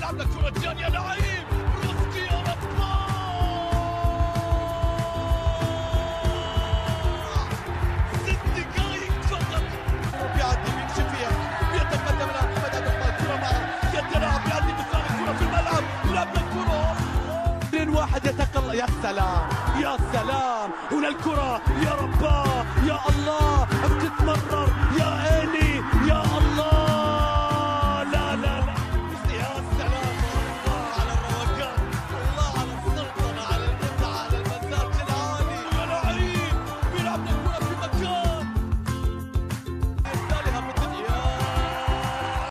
يلعب لك كرة جان يا لعيب رزقي يا رباه ست دقايق فقط بيعدي بيمشي فيها بيتقدم الان محمد عبد الرحمن كرة معه يتلاعب بيعدي بثاني الكرة في الملعب يلعب الكرة اثنين واحد يتقل يا سلام يا سلام هنا الكرة يا رباه يا الله بتتمرر يا عيني